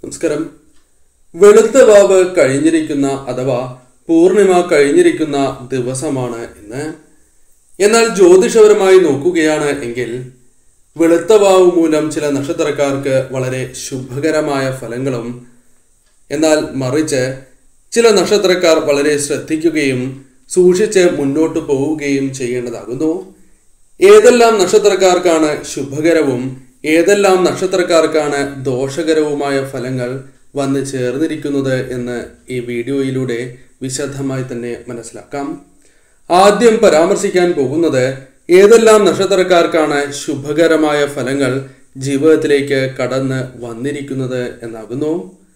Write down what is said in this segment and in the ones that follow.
നമസ്കാരം വെളുത്ത വാവ് കഴിഞ്ഞിരിക്കുന്ന അഥവാ പൂർണിമ കഴിഞ്ഞിരിക്കുന്ന ദിവസമാണ് ഇന്ന് എന്നാൽ ജ്യോതിഷപരമായി നോക്കുകയാണ് എങ്കിൽ വെളുത്ത വാവ് മൂലം ചില നക്ഷത്രക്കാർക്ക് വളരെ ശുഭകരമായ ഫലങ്ങളും എന്നാൽ മറിച്ച് ചില നക്ഷത്രക്കാർ വളരെ ശ്രദ്ധിക്കുകയും സൂക്ഷിച്ച് മുന്നോട്ട് പോവുകയും ചെയ്യേണ്ടതാകുന്നു ഏതെല്ലാം നക്ഷത്രക്കാർക്കാണ് ശുഭകരവും ഏതെല്ലാം നക്ഷത്രക്കാർക്കാണ് ദോഷകരവുമായ ഫലങ്ങൾ വന്ന് ചേർന്നിരിക്കുന്നത് എന്ന് ഈ വീഡിയോയിലൂടെ വിശദമായി തന്നെ മനസ്സിലാക്കാം ആദ്യം പരാമർശിക്കാൻ പോകുന്നത് ഏതെല്ലാം നക്ഷത്രക്കാർക്കാണ് ശുഭകരമായ ഫലങ്ങൾ ജീവിതത്തിലേക്ക് കടന്ന് വന്നിരിക്കുന്നത് എന്നാകുന്നു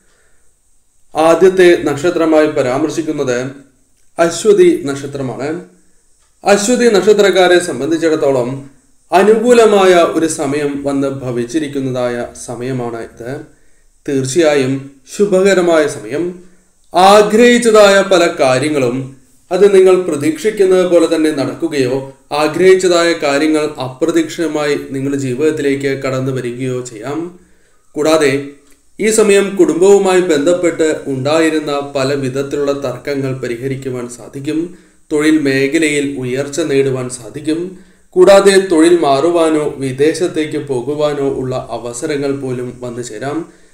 ആദ്യത്തെ നക്ഷത്രമായി പരാമർശിക്കുന്നത് അശ്വതി നക്ഷത്രമാണ് അശ്വതി നക്ഷത്രക്കാരെ സംബന്ധിച്ചിടത്തോളം അനുകൂലമായ ഒരു സമയം വന്ന് ഭവിച്ചിരിക്കുന്നതായ സമയമാണ് ഇത് തീർച്ചയായും ശുഭകരമായ സമയം ആഗ്രഹിച്ചതായ പല കാര്യങ്ങളും അത് നിങ്ങൾ പ്രതീക്ഷിക്കുന്നത് പോലെ തന്നെ നടക്കുകയോ ആഗ്രഹിച്ചതായ കാര്യങ്ങൾ അപ്രതീക്ഷിതമായി നിങ്ങളുടെ ജീവിതത്തിലേക്ക് കടന്നു വരികയോ ചെയ്യാം കൂടാതെ ഈ സമയം കുടുംബവുമായി ബന്ധപ്പെട്ട് ഉണ്ടായിരുന്ന പല വിധത്തിലുള്ള തർക്കങ്ങൾ പരിഹരിക്കുവാൻ സാധിക്കും തൊഴിൽ മേഖലയിൽ ഉയർച്ച നേടുവാൻ സാധിക്കും കൂടാതെ തൊഴിൽ മാറുവാനോ വിദേശത്തേക്ക് പോകുവാനോ ഉള്ള അവസരങ്ങൾ പോലും വന്നു ചേരാം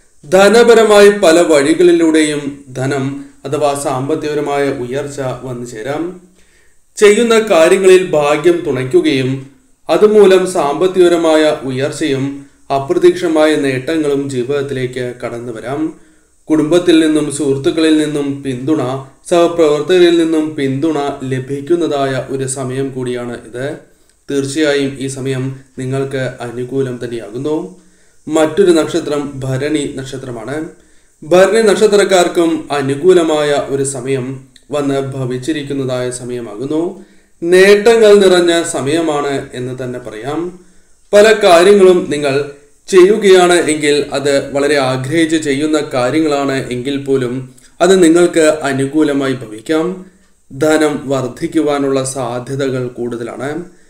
ധനപരമായി പല വഴികളിലൂടെയും ധനം അഥവാ സാമ്പത്തികപരമായ ഉയർച്ച വന്നു ചേരാം ചെയ്യുന്ന കാര്യങ്ങളിൽ ഭാഗ്യം തുണയ്ക്കുകയും അതുമൂലം സാമ്പത്തികപരമായ ഉയർച്ചയും അപ്രതീക്ഷമായ നേട്ടങ്ങളും ജീവിതത്തിലേക്ക് കടന്നു വരാം കുടുംബത്തിൽ നിന്നും സുഹൃത്തുക്കളിൽ നിന്നും പിന്തുണ സഹപ്രവർത്തകരിൽ നിന്നും പിന്തുണ ലഭിക്കുന്നതായ ഒരു സമയം കൂടിയാണ് ഇത് തീർച്ചയായും ഈ സമയം നിങ്ങൾക്ക് അനുകൂലം തന്നെയാകുന്നു മറ്റൊരു നക്ഷത്രം ഭരണി നക്ഷത്രമാണ് ഭരണി നക്ഷത്രക്കാർക്കും അനുകൂലമായ ഒരു സമയം വന്ന് ഭവിച്ചിരിക്കുന്നതായ സമയമാകുന്നു നേട്ടങ്ങൾ നിറഞ്ഞ സമയമാണ് എന്ന് തന്നെ പറയാം പല കാര്യങ്ങളും നിങ്ങൾ ചെയ്യുകയാണ് എങ്കിൽ അത് വളരെ ആഗ്രഹിച്ച് ചെയ്യുന്ന കാര്യങ്ങളാണ് എങ്കിൽ പോലും അത് നിങ്ങൾക്ക് അനുകൂലമായി ഭവിക്കാം ധനം വർദ്ധിക്കുവാനുള്ള സാധ്യതകൾ കൂടുതലാണ്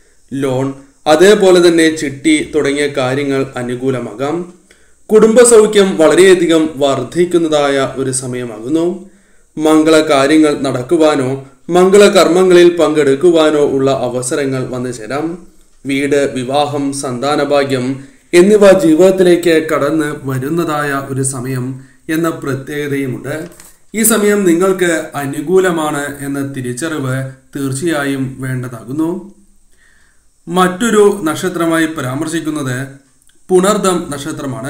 ലോൺ അതേപോലെ തന്നെ ചിട്ടി തുടങ്ങിയ കാര്യങ്ങൾ അനുകൂലമാകാം കുടുംബസൗഖ്യം വളരെയധികം വർദ്ധിക്കുന്നതായ ഒരു സമയമാകുന്നു മംഗള കാര്യങ്ങൾ നടക്കുവാനോ മംഗളകർമ്മങ്ങളിൽ പങ്കെടുക്കുവാനോ ഉള്ള അവസരങ്ങൾ വന്നു ചേരാം വീട് വിവാഹം സന്താനഭാഗ്യം എന്നിവ ജീവിതത്തിലേക്ക് കടന്ന് വരുന്നതായ ഒരു സമയം എന്ന പ്രത്യേകതയുമുണ്ട് ഈ സമയം നിങ്ങൾക്ക് അനുകൂലമാണ് എന്ന തിരിച്ചറിവ് തീർച്ചയായും വേണ്ടതാകുന്നു മറ്റൊരു നക്ഷത്രമായി പരാമർശിക്കുന്നത് പുണർദം നക്ഷത്രമാണ്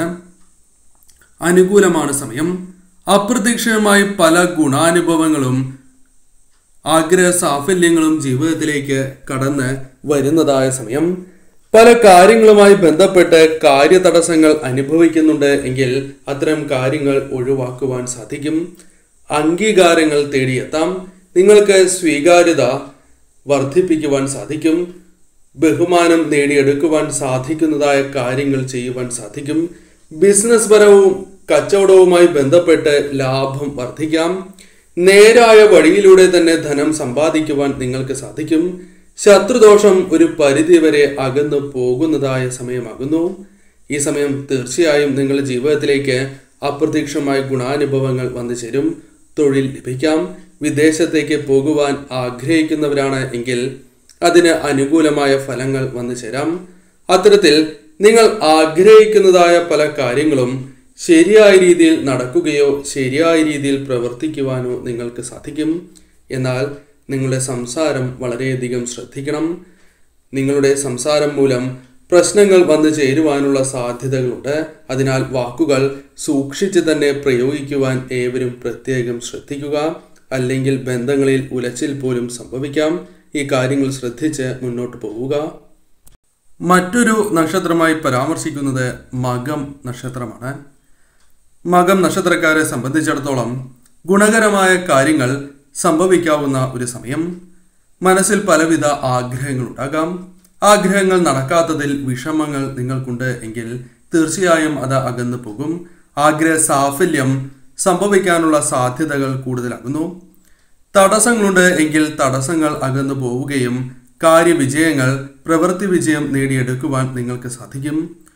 അനുകൂലമാണ് സമയം അപ്രതീക്ഷിതമായി പല ഗുണാനുഭവങ്ങളും ആഗ്രഹ സാഫല്യങ്ങളും ജീവിതത്തിലേക്ക് കടന്ന് വരുന്നതായ സമയം പല കാര്യങ്ങളുമായി ബന്ധപ്പെട്ട് കാര്യതടസ്സങ്ങൾ അനുഭവിക്കുന്നുണ്ട് എങ്കിൽ അത്തരം കാര്യങ്ങൾ ഒഴിവാക്കുവാൻ സാധിക്കും അംഗീകാരങ്ങൾ തേടിയെത്താം നിങ്ങൾക്ക് സ്വീകാര്യത വർദ്ധിപ്പിക്കുവാൻ സാധിക്കും ബഹുമാനം നേടിയെടുക്കുവാൻ സാധിക്കുന്നതായ കാര്യങ്ങൾ ചെയ്യുവാൻ സാധിക്കും ബിസിനസ് പരവും കച്ചവടവുമായി ബന്ധപ്പെട്ട് ലാഭം വർദ്ധിക്കാം നേരായ വഴിയിലൂടെ തന്നെ ധനം സമ്പാദിക്കുവാൻ നിങ്ങൾക്ക് സാധിക്കും ശത്രുദോഷം ഒരു പരിധിവരെ അകന്നു പോകുന്നതായ സമയമാകുന്നു ഈ സമയം തീർച്ചയായും നിങ്ങളുടെ ജീവിതത്തിലേക്ക് അപ്രതീക്ഷിതമായ ഗുണാനുഭവങ്ങൾ വന്നു ചേരും തൊഴിൽ ലഭിക്കാം വിദേശത്തേക്ക് പോകുവാൻ ആഗ്രഹിക്കുന്നവരാണ് എങ്കിൽ അതിന് അനുകൂലമായ ഫലങ്ങൾ വന്നു ചേരാം അത്തരത്തിൽ നിങ്ങൾ ആഗ്രഹിക്കുന്നതായ പല കാര്യങ്ങളും ശരിയായ രീതിയിൽ നടക്കുകയോ ശരിയായ രീതിയിൽ പ്രവർത്തിക്കുവാനോ നിങ്ങൾക്ക് സാധിക്കും എന്നാൽ നിങ്ങളുടെ സംസാരം വളരെയധികം ശ്രദ്ധിക്കണം നിങ്ങളുടെ സംസാരം മൂലം പ്രശ്നങ്ങൾ വന്നു ചേരുവാനുള്ള സാധ്യതകളുണ്ട് അതിനാൽ വാക്കുകൾ സൂക്ഷിച്ച് തന്നെ പ്രയോഗിക്കുവാൻ ഏവരും പ്രത്യേകം ശ്രദ്ധിക്കുക അല്ലെങ്കിൽ ബന്ധങ്ങളിൽ ഉലച്ചിൽ പോലും സംഭവിക്കാം ഈ കാര്യങ്ങൾ ശ്രദ്ധിച്ച് മുന്നോട്ട് പോവുക മറ്റൊരു നക്ഷത്രമായി പരാമർശിക്കുന്നത് മകം നക്ഷത്രമാണ് മകം നക്ഷത്രക്കാരെ സംബന്ധിച്ചിടത്തോളം ഗുണകരമായ കാര്യങ്ങൾ സംഭവിക്കാവുന്ന ഒരു സമയം മനസ്സിൽ പലവിധ ആഗ്രഹങ്ങൾ ഉണ്ടാകാം ആഗ്രഹങ്ങൾ നടക്കാത്തതിൽ വിഷമങ്ങൾ നിങ്ങൾക്കുണ്ട് എങ്കിൽ തീർച്ചയായും അത് അകന്നു പോകും ആഗ്രഹ സാഫല്യം സംഭവിക്കാനുള്ള സാധ്യതകൾ കൂടുതലാകുന്നു തടസ്സങ്ങളുണ്ട് എങ്കിൽ തടസ്സങ്ങൾ അകന്നു പോവുകയും കാര്യവിജയങ്ങൾ പ്രവൃത്തി വിജയം നേടിയെടുക്കുവാൻ നിങ്ങൾക്ക് സാധിക്കും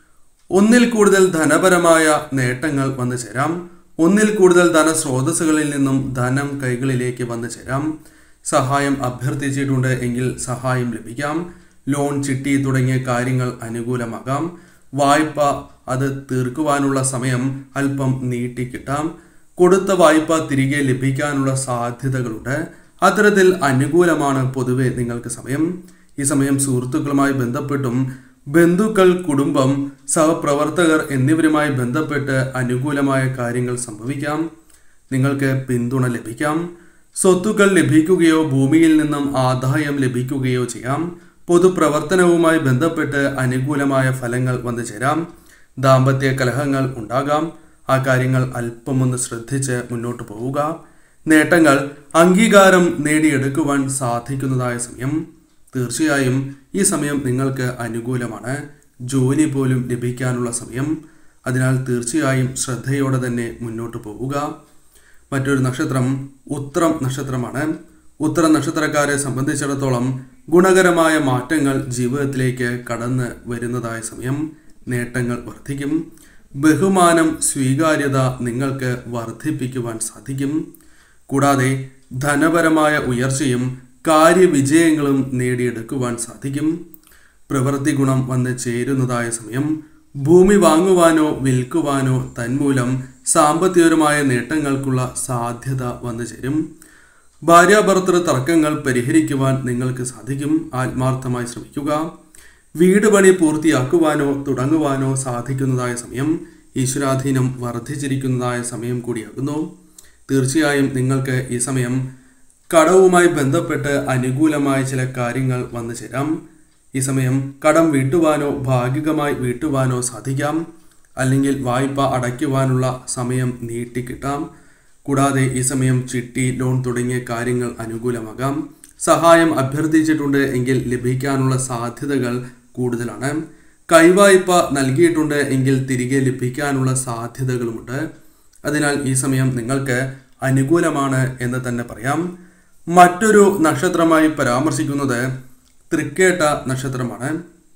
ഒന്നിൽ കൂടുതൽ ധനപരമായ നേട്ടങ്ങൾ വന്നു ചേരാം ഒന്നിൽ കൂടുതൽ ധനസ്രോതസ്സുകളിൽ നിന്നും ധനം കൈകളിലേക്ക് വന്നു ചേരാം സഹായം അഭ്യർത്ഥിച്ചിട്ടുണ്ട് എങ്കിൽ സഹായം ലഭിക്കാം ലോൺ ചിട്ടി തുടങ്ങിയ കാര്യങ്ങൾ അനുകൂലമാകാം വായ്പ അത് തീർക്കുവാനുള്ള സമയം അല്പം നീട്ടിക്കിട്ടാം കൊടുത്ത വായ്പ തിരികെ ലഭിക്കാനുള്ള സാധ്യതകളുണ്ട് അത്തരത്തിൽ അനുകൂലമാണ് പൊതുവെ നിങ്ങൾക്ക് സമയം ഈ സമയം സുഹൃത്തുക്കളുമായി ബന്ധപ്പെട്ടും ബന്ധുക്കൾ കുടുംബം സഹപ്രവർത്തകർ എന്നിവരുമായി ബന്ധപ്പെട്ട് അനുകൂലമായ കാര്യങ്ങൾ സംഭവിക്കാം നിങ്ങൾക്ക് പിന്തുണ ലഭിക്കാം സ്വത്തുക്കൾ ലഭിക്കുകയോ ഭൂമിയിൽ നിന്നും ആദായം ലഭിക്കുകയോ ചെയ്യാം പൊതുപ്രവർത്തനവുമായി ബന്ധപ്പെട്ട് അനുകൂലമായ ഫലങ്ങൾ വന്നു ചേരാം ദാമ്പത്യ കലഹങ്ങൾ ഉണ്ടാകാം ആ കാര്യങ്ങൾ അല്പമൊന്ന് ശ്രദ്ധിച്ച് മുന്നോട്ട് പോവുക നേട്ടങ്ങൾ അംഗീകാരം നേടിയെടുക്കുവാൻ സാധിക്കുന്നതായ സമയം തീർച്ചയായും ഈ സമയം നിങ്ങൾക്ക് അനുകൂലമാണ് ജോലി പോലും ലഭിക്കാനുള്ള സമയം അതിനാൽ തീർച്ചയായും ശ്രദ്ധയോടെ തന്നെ മുന്നോട്ട് പോവുക മറ്റൊരു നക്ഷത്രം ഉത്രം നക്ഷത്രമാണ് ഉത്തര നക്ഷത്രക്കാരെ സംബന്ധിച്ചിടത്തോളം ഗുണകരമായ മാറ്റങ്ങൾ ജീവിതത്തിലേക്ക് കടന്ന് വരുന്നതായ സമയം നേട്ടങ്ങൾ വർദ്ധിക്കും ബഹുമാനം സ്വീകാര്യത നിങ്ങൾക്ക് വർദ്ധിപ്പിക്കുവാൻ സാധിക്കും കൂടാതെ ധനപരമായ ഉയർച്ചയും കാര്യവിജയങ്ങളും നേടിയെടുക്കുവാൻ സാധിക്കും പ്രവൃത്തി ഗുണം വന്ന് ചേരുന്നതായ സമയം ഭൂമി വാങ്ങുവാനോ വിൽക്കുവാനോ തന്മൂലം സാമ്പത്തികപരമായ നേട്ടങ്ങൾക്കുള്ള സാധ്യത വന്നു ചേരും ഭാര്യാഭർത്തൃ തർക്കങ്ങൾ പരിഹരിക്കുവാൻ നിങ്ങൾക്ക് സാധിക്കും ആത്മാർത്ഥമായി ശ്രമിക്കുക വീട് പണി പൂർത്തിയാക്കുവാനോ തുടങ്ങുവാനോ സാധിക്കുന്നതായ സമയം ഈശ്വരാധീനം വർദ്ധിച്ചിരിക്കുന്നതായ സമയം കൂടിയാകുന്നു തീർച്ചയായും നിങ്ങൾക്ക് ഈ സമയം കടവുമായി ബന്ധപ്പെട്ട് അനുകൂലമായ ചില കാര്യങ്ങൾ വന്നു ചേരാം ഈ സമയം കടം വീട്ടുവാനോ ഭാഗികമായി വീട്ടുവാനോ സാധിക്കാം അല്ലെങ്കിൽ വായ്പ അടയ്ക്കുവാനുള്ള സമയം നീട്ടിക്കിട്ടാം കൂടാതെ ഈ സമയം ചിട്ടി ലോൺ തുടങ്ങിയ കാര്യങ്ങൾ അനുകൂലമാകാം സഹായം അഭ്യർത്ഥിച്ചിട്ടുണ്ട് എങ്കിൽ ലഭിക്കാനുള്ള സാധ്യതകൾ കൂടുതലാണ് കൈവായ്പ നൽകിയിട്ടുണ്ട് എങ്കിൽ തിരികെ ലഭിക്കാനുള്ള സാധ്യതകളുമുണ്ട് അതിനാൽ ഈ സമയം നിങ്ങൾക്ക് അനുകൂലമാണ് എന്ന് തന്നെ പറയാം മറ്റൊരു നക്ഷത്രമായി പരാമർശിക്കുന്നത് തൃക്കേട്ട നക്ഷത്രമാണ്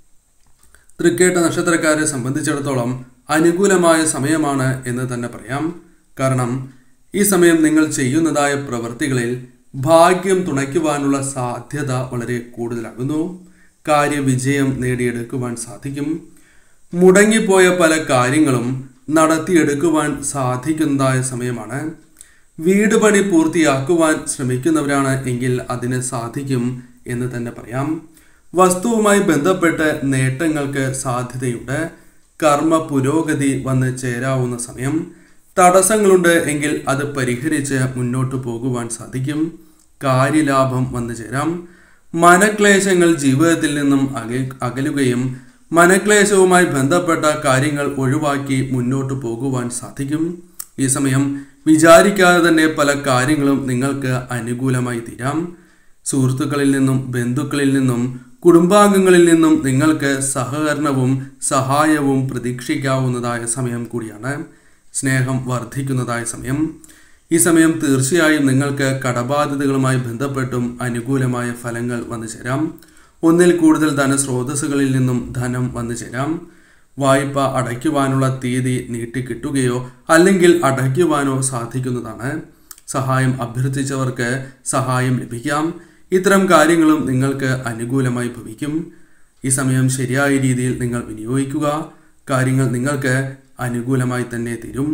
തൃക്കേട്ട നക്ഷത്രക്കാരെ സംബന്ധിച്ചിടത്തോളം അനുകൂലമായ സമയമാണ് എന്ന് തന്നെ പറയാം കാരണം ഈ സമയം നിങ്ങൾ ചെയ്യുന്നതായ പ്രവൃത്തികളിൽ ഭാഗ്യം തുണയ്ക്കുവാനുള്ള സാധ്യത വളരെ കൂടുതലാകുന്നു കാര്യവിജയം നേടിയെടുക്കുവാൻ സാധിക്കും മുടങ്ങിപ്പോയ പല കാര്യങ്ങളും നടത്തിയെടുക്കുവാൻ സാധിക്കുന്നതായ സമയമാണ് വീട് പണി പൂർത്തിയാക്കുവാൻ ശ്രമിക്കുന്നവരാണ് എങ്കിൽ അതിന് സാധിക്കും എന്ന് തന്നെ പറയാം വസ്തുവുമായി ബന്ധപ്പെട്ട് നേട്ടങ്ങൾക്ക് സാധ്യതയുണ്ട് കർമ്മ പുരോഗതി വന്ന് ചേരാവുന്ന സമയം തടസ്സങ്ങളുണ്ട് എങ്കിൽ അത് പരിഹരിച്ച് മുന്നോട്ട് പോകുവാൻ സാധിക്കും കാര്യലാഭം വന്നു ചേരാം മനക്ലേശങ്ങൾ ജീവിതത്തിൽ നിന്നും അകൽ അകലുകയും മനക്ലേശവുമായി ബന്ധപ്പെട്ട കാര്യങ്ങൾ ഒഴിവാക്കി മുന്നോട്ട് പോകുവാൻ സാധിക്കും ഈ സമയം വിചാരിക്കാതെ തന്നെ പല കാര്യങ്ങളും നിങ്ങൾക്ക് അനുകൂലമായി തീരാം സുഹൃത്തുക്കളിൽ നിന്നും ബന്ധുക്കളിൽ നിന്നും കുടുംബാംഗങ്ങളിൽ നിന്നും നിങ്ങൾക്ക് സഹകരണവും സഹായവും പ്രതീക്ഷിക്കാവുന്നതായ സമയം കൂടിയാണ് സ്നേഹം വർദ്ധിക്കുന്നതായ സമയം ഈ സമയം തീർച്ചയായും നിങ്ങൾക്ക് കടബാധ്യതകളുമായി ബന്ധപ്പെട്ടും അനുകൂലമായ ഫലങ്ങൾ വന്നു ചേരാം ഒന്നിൽ കൂടുതൽ ധനസ്രോതസ്സുകളിൽ നിന്നും ധനം വന്നു ചേരാം വായ്പ അടയ്ക്കുവാനുള്ള തീയതി നീട്ടിക്കിട്ടുകയോ അല്ലെങ്കിൽ അടയ്ക്കുവാനോ സാധിക്കുന്നതാണ് സഹായം അഭ്യർത്ഥിച്ചവർക്ക് സഹായം ലഭിക്കാം ഇത്തരം കാര്യങ്ങളും നിങ്ങൾക്ക് അനുകൂലമായി ഭവിക്കും ഈ സമയം ശരിയായ രീതിയിൽ നിങ്ങൾ വിനിയോഗിക്കുക കാര്യങ്ങൾ നിങ്ങൾക്ക് അനുകൂലമായി തന്നെ തീരും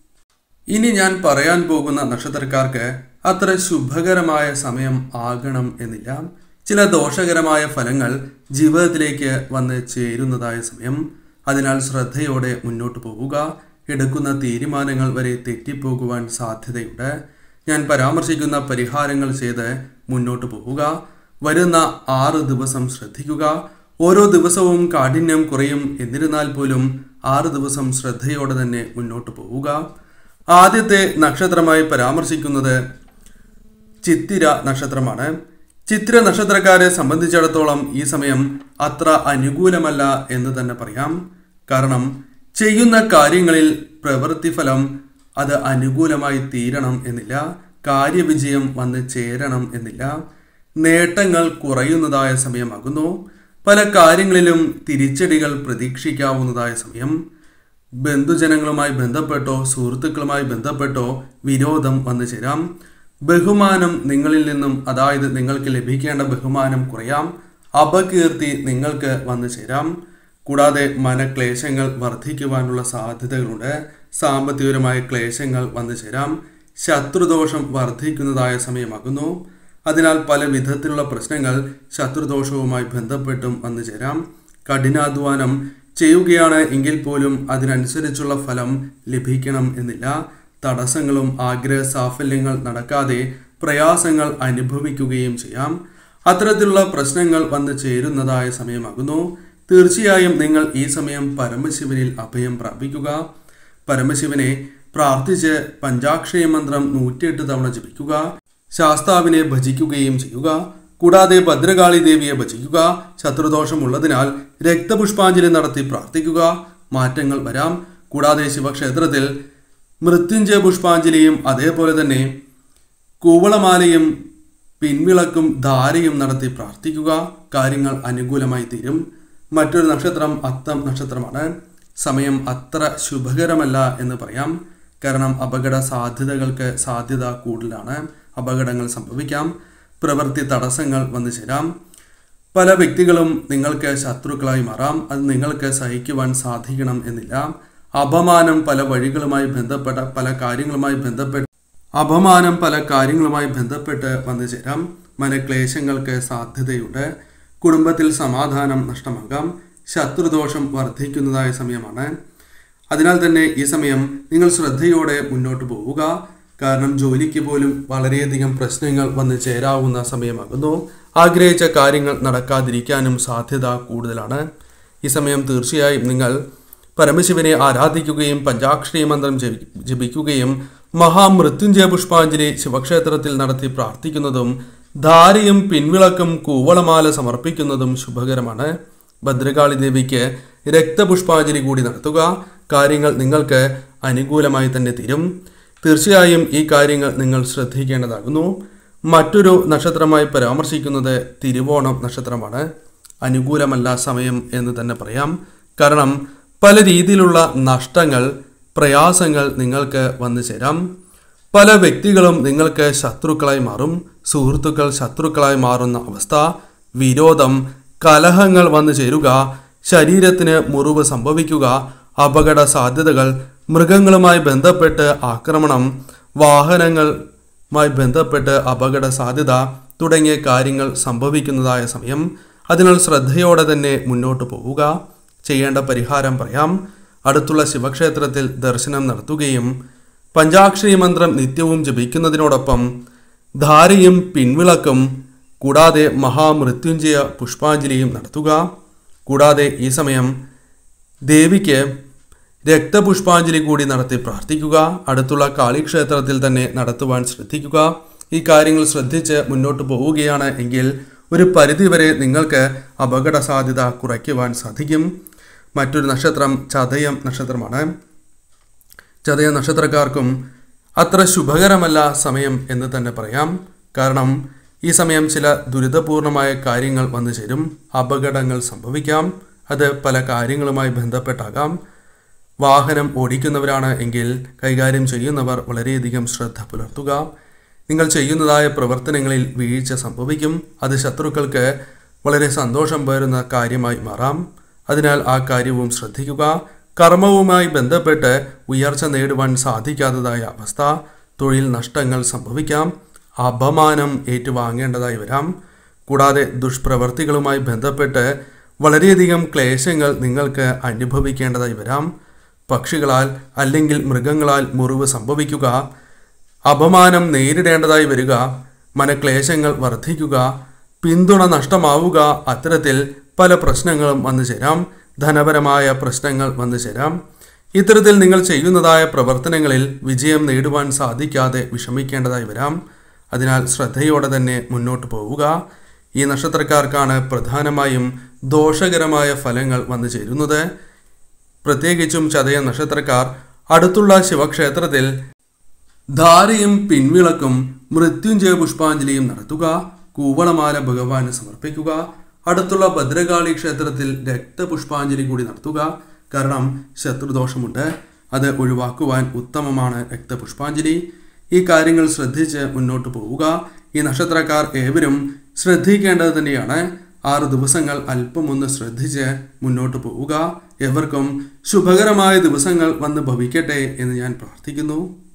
ഇനി ഞാൻ പറയാൻ പോകുന്ന നക്ഷത്രക്കാർക്ക് അത്ര ശുഭകരമായ സമയം ആകണം എന്നില്ല ചില ദോഷകരമായ ഫലങ്ങൾ ജീവിതത്തിലേക്ക് വന്ന് ചേരുന്നതായ സമയം അതിനാൽ ശ്രദ്ധയോടെ മുന്നോട്ട് പോവുക എടുക്കുന്ന തീരുമാനങ്ങൾ വരെ തെറ്റിപ്പോകുവാൻ സാധ്യതയുണ്ട് ഞാൻ പരാമർശിക്കുന്ന പരിഹാരങ്ങൾ ചെയ്ത് മുന്നോട്ട് പോവുക വരുന്ന ആറ് ദിവസം ശ്രദ്ധിക്കുക ഓരോ ദിവസവും കാഠിന്യം കുറയും എന്നിരുന്നാൽ പോലും ആറ് ദിവസം ശ്രദ്ധയോടെ തന്നെ മുന്നോട്ട് പോവുക ആദ്യത്തെ നക്ഷത്രമായി പരാമർശിക്കുന്നത് ചിത്തിര നക്ഷത്രമാണ് ചിത്തിര നക്ഷത്രക്കാരെ സംബന്ധിച്ചിടത്തോളം ഈ സമയം അത്ര അനുകൂലമല്ല എന്ന് തന്നെ പറയാം കാരണം ചെയ്യുന്ന കാര്യങ്ങളിൽ പ്രവൃത്തിഫലം അത് അനുകൂലമായി തീരണം എന്നില്ല കാര്യവിജയം വന്ന് ചേരണം എന്നില്ല നേട്ടങ്ങൾ കുറയുന്നതായ സമയമാകുന്നു പല കാര്യങ്ങളിലും തിരിച്ചടികൾ പ്രതീക്ഷിക്കാവുന്നതായ സമയം ബന്ധുജനങ്ങളുമായി ബന്ധപ്പെട്ടോ സുഹൃത്തുക്കളുമായി ബന്ധപ്പെട്ടോ വിരോധം വന്നു ചേരാം ബഹുമാനം നിങ്ങളിൽ നിന്നും അതായത് നിങ്ങൾക്ക് ലഭിക്കേണ്ട ബഹുമാനം കുറയാം അപകീർത്തി നിങ്ങൾക്ക് വന്നു ചേരാം കൂടാതെ മനക്ലേശങ്ങൾ വർദ്ധിക്കുവാനുള്ള സാധ്യതകളുണ്ട് സാമ്പത്തികപരമായ ക്ലേശങ്ങൾ വന്നു ചേരാം ശത്രുദോഷം വർദ്ധിക്കുന്നതായ സമയമാകുന്നു അതിനാൽ പല വിധത്തിലുള്ള പ്രശ്നങ്ങൾ ശത്രുദോഷവുമായി ബന്ധപ്പെട്ടും വന്നു ചേരാം കഠിനാധ്വാനം ചെയ്യുകയാണ് എങ്കിൽ പോലും അതിനനുസരിച്ചുള്ള ഫലം ലഭിക്കണം എന്നില്ല തടസ്സങ്ങളും ആഗ്രഹ സാഫല്യങ്ങൾ നടക്കാതെ പ്രയാസങ്ങൾ അനുഭവിക്കുകയും ചെയ്യാം അത്തരത്തിലുള്ള പ്രശ്നങ്ങൾ വന്നു ചേരുന്നതായ സമയമാകുന്നു തീർച്ചയായും നിങ്ങൾ ഈ സമയം പരമശിവനിൽ അഭയം പ്രാപിക്കുക പരമശിവനെ പ്രാർത്ഥിച്ച് പഞ്ചാക്ഷയ മന്ത്രം നൂറ്റിയെട്ട് തവണ ജപിക്കുക ശാസ്താവിനെ ഭജിക്കുകയും ചെയ്യുക കൂടാതെ ഭദ്രകാളി ദേവിയെ ഭജിക്കുക ശത്രുദോഷമുള്ളതിനാൽ രക്തപുഷ്പാഞ്ജലി നടത്തി പ്രാർത്ഥിക്കുക മാറ്റങ്ങൾ വരാം കൂടാതെ ശിവക്ഷേത്രത്തിൽ മൃത്യുഞ്ജയ പുഷ്പാഞ്ജലിയും അതേപോലെ തന്നെ കൂവളമാലയും പിൻവിളക്കും ധാരയും നടത്തി പ്രാർത്ഥിക്കുക കാര്യങ്ങൾ അനുകൂലമായി തീരും മറ്റൊരു നക്ഷത്രം അത്തം നക്ഷത്രമാണ് സമയം അത്ര ശുഭകരമല്ല എന്ന് പറയാം കാരണം അപകട സാധ്യതകൾക്ക് സാധ്യത കൂടുതലാണ് അപകടങ്ങൾ സംഭവിക്കാം പ്രവൃത്തി തടസ്സങ്ങൾ വന്നു ചേരാം പല വ്യക്തികളും നിങ്ങൾക്ക് ശത്രുക്കളായി മാറാം അത് നിങ്ങൾക്ക് സഹിക്കുവാൻ സാധിക്കണം എന്നില്ല അപമാനം പല വഴികളുമായി ബന്ധപ്പെട്ട പല കാര്യങ്ങളുമായി ബന്ധപ്പെട്ട് അപമാനം പല കാര്യങ്ങളുമായി ബന്ധപ്പെട്ട് വന്നു ചേരാം മനക്ലേശങ്ങൾക്ക് സാധ്യതയുണ്ട് കുടുംബത്തിൽ സമാധാനം നഷ്ടമാകാം ശത്രുദോഷം വർദ്ധിക്കുന്നതായ സമയമാണ് അതിനാൽ തന്നെ ഈ സമയം നിങ്ങൾ ശ്രദ്ധയോടെ മുന്നോട്ട് പോവുക കാരണം ജോലിക്ക് പോലും വളരെയധികം പ്രശ്നങ്ങൾ വന്നു ചേരാവുന്ന സമയമാകുന്നു ആഗ്രഹിച്ച കാര്യങ്ങൾ നടക്കാതിരിക്കാനും സാധ്യത കൂടുതലാണ് ഈ സമയം തീർച്ചയായും നിങ്ങൾ പരമശിവനെ ആരാധിക്കുകയും പഞ്ചാക്ഷരി മന്ത്രം ജപി- ജപിക്കുകയും മഹാമൃത്യുഞ്ജയ പുഷ്പാഞ്ജലി ശിവക്ഷേത്രത്തിൽ നടത്തി പ്രാർത്ഥിക്കുന്നതും ധാരയും പിൻവിളക്കും കൂവളമാല സമർപ്പിക്കുന്നതും ശുഭകരമാണ് ഭദ്രകാളി ദേവിക്ക് രക്തപുഷ്പാഞ്ജലി കൂടി നടത്തുക കാര്യങ്ങൾ നിങ്ങൾക്ക് അനുകൂലമായി തന്നെ തീരും തീർച്ചയായും ഈ കാര്യങ്ങൾ നിങ്ങൾ ശ്രദ്ധിക്കേണ്ടതാകുന്നു മറ്റൊരു നക്ഷത്രമായി പരാമർശിക്കുന്നത് തിരുവോണം നക്ഷത്രമാണ് അനുകൂലമല്ല സമയം എന്ന് തന്നെ പറയാം കാരണം പല രീതിയിലുള്ള നഷ്ടങ്ങൾ പ്രയാസങ്ങൾ നിങ്ങൾക്ക് വന്നു ചേരാം പല വ്യക്തികളും നിങ്ങൾക്ക് ശത്രുക്കളായി മാറും സുഹൃത്തുക്കൾ ശത്രുക്കളായി മാറുന്ന അവസ്ഥ വിരോധം കലഹങ്ങൾ വന്നു ചേരുക ശരീരത്തിന് മുറിവ് സംഭവിക്കുക അപകട സാധ്യതകൾ മൃഗങ്ങളുമായി ബന്ധപ്പെട്ട് ആക്രമണം വാഹനങ്ങളുമായി ബന്ധപ്പെട്ട് അപകട സാധ്യത തുടങ്ങിയ കാര്യങ്ങൾ സംഭവിക്കുന്നതായ സമയം അതിനാൽ ശ്രദ്ധയോടെ തന്നെ മുന്നോട്ട് പോവുക ചെയ്യേണ്ട പരിഹാരം പറയാം അടുത്തുള്ള ശിവക്ഷേത്രത്തിൽ ദർശനം നടത്തുകയും പഞ്ചാക്ഷരി മന്ത്രം നിത്യവും ജപിക്കുന്നതിനോടൊപ്പം ധാരയും പിൻവിളക്കും കൂടാതെ മഹാമൃത്യുഞ്ജയ പുഷ്പാഞ്ജലിയും നടത്തുക കൂടാതെ ഈ സമയം ദേവിക്ക് രക്തപുഷ്പാഞ്ജലി കൂടി നടത്തി പ്രാർത്ഥിക്കുക അടുത്തുള്ള കാളിക്ഷേത്രത്തിൽ തന്നെ നടത്തുവാൻ ശ്രദ്ധിക്കുക ഈ കാര്യങ്ങൾ ശ്രദ്ധിച്ച് മുന്നോട്ട് പോവുകയാണ് എങ്കിൽ ഒരു പരിധിവരെ നിങ്ങൾക്ക് അപകട സാധ്യത കുറയ്ക്കുവാൻ സാധിക്കും മറ്റൊരു നക്ഷത്രം ചതയം നക്ഷത്രമാണ് ചതയ നക്ഷത്രക്കാർക്കും അത്ര ശുഭകരമല്ല സമയം എന്ന് തന്നെ പറയാം കാരണം ഈ സമയം ചില ദുരിതപൂർണമായ കാര്യങ്ങൾ വന്നു ചേരും അപകടങ്ങൾ സംഭവിക്കാം അത് പല കാര്യങ്ങളുമായി ബന്ധപ്പെട്ടാകാം വാഹനം ഓടിക്കുന്നവരാണ് എങ്കിൽ കൈകാര്യം ചെയ്യുന്നവർ വളരെയധികം ശ്രദ്ധ പുലർത്തുക നിങ്ങൾ ചെയ്യുന്നതായ പ്രവർത്തനങ്ങളിൽ വീഴ്ച സംഭവിക്കും അത് ശത്രുക്കൾക്ക് വളരെ സന്തോഷം പകരുന്ന കാര്യമായി മാറാം അതിനാൽ ആ കാര്യവും ശ്രദ്ധിക്കുക കർമ്മവുമായി ബന്ധപ്പെട്ട് ഉയർച്ച നേടുവാൻ സാധിക്കാത്തതായ അവസ്ഥ തൊഴിൽ നഷ്ടങ്ങൾ സംഭവിക്കാം അപമാനം ഏറ്റുവാങ്ങേണ്ടതായി വരാം കൂടാതെ ദുഷ്പ്രവർത്തികളുമായി ബന്ധപ്പെട്ട് വളരെയധികം ക്ലേശങ്ങൾ നിങ്ങൾക്ക് അനുഭവിക്കേണ്ടതായി വരാം പക്ഷികളാൽ അല്ലെങ്കിൽ മൃഗങ്ങളാൽ മുറിവ് സംഭവിക്കുക അപമാനം നേരിടേണ്ടതായി വരിക മനക്ലേശങ്ങൾ വർദ്ധിക്കുക പിന്തുണ നഷ്ടമാവുക അത്തരത്തിൽ പല പ്രശ്നങ്ങളും വന്നു ചേരാം ധനപരമായ പ്രശ്നങ്ങൾ വന്നു ചേരാം ഇത്തരത്തിൽ നിങ്ങൾ ചെയ്യുന്നതായ പ്രവർത്തനങ്ങളിൽ വിജയം നേടുവാൻ സാധിക്കാതെ വിഷമിക്കേണ്ടതായി വരാം അതിനാൽ ശ്രദ്ധയോടെ തന്നെ മുന്നോട്ട് പോവുക ഈ നക്ഷത്രക്കാർക്കാണ് പ്രധാനമായും ദോഷകരമായ ഫലങ്ങൾ വന്നു ചേരുന്നത് പ്രത്യേകിച്ചും ചതയ നക്ഷത്രക്കാർ അടുത്തുള്ള ശിവക്ഷേത്രത്തിൽ ധാരയും പിൻവിളക്കും മൃത്യുഞ്ജയ പുഷ്പാഞ്ജലിയും നടത്തുക കൂവളമാല ഭഗവാന് സമർപ്പിക്കുക അടുത്തുള്ള ഭദ്രകാളി ക്ഷേത്രത്തിൽ രക്തപുഷ്പാഞ്ജലി കൂടി നടത്തുക കാരണം ശത്രുദോഷമുണ്ട് അത് ഒഴിവാക്കുവാൻ ഉത്തമമാണ് രക്തപുഷ്പാഞ്ജലി ഈ കാര്യങ്ങൾ ശ്രദ്ധിച്ച് മുന്നോട്ട് പോവുക ഈ നക്ഷത്രക്കാർ ഏവരും ശ്രദ്ധിക്കേണ്ടത് തന്നെയാണ് ആറ് ദിവസങ്ങൾ അല്പം ഒന്ന് ശ്രദ്ധിച്ച് മുന്നോട്ട് പോവുക എവർക്കും ശുഭകരമായ ദിവസങ്ങൾ വന്ന് ഭവിക്കട്ടെ എന്ന് ഞാൻ പ്രാർത്ഥിക്കുന്നു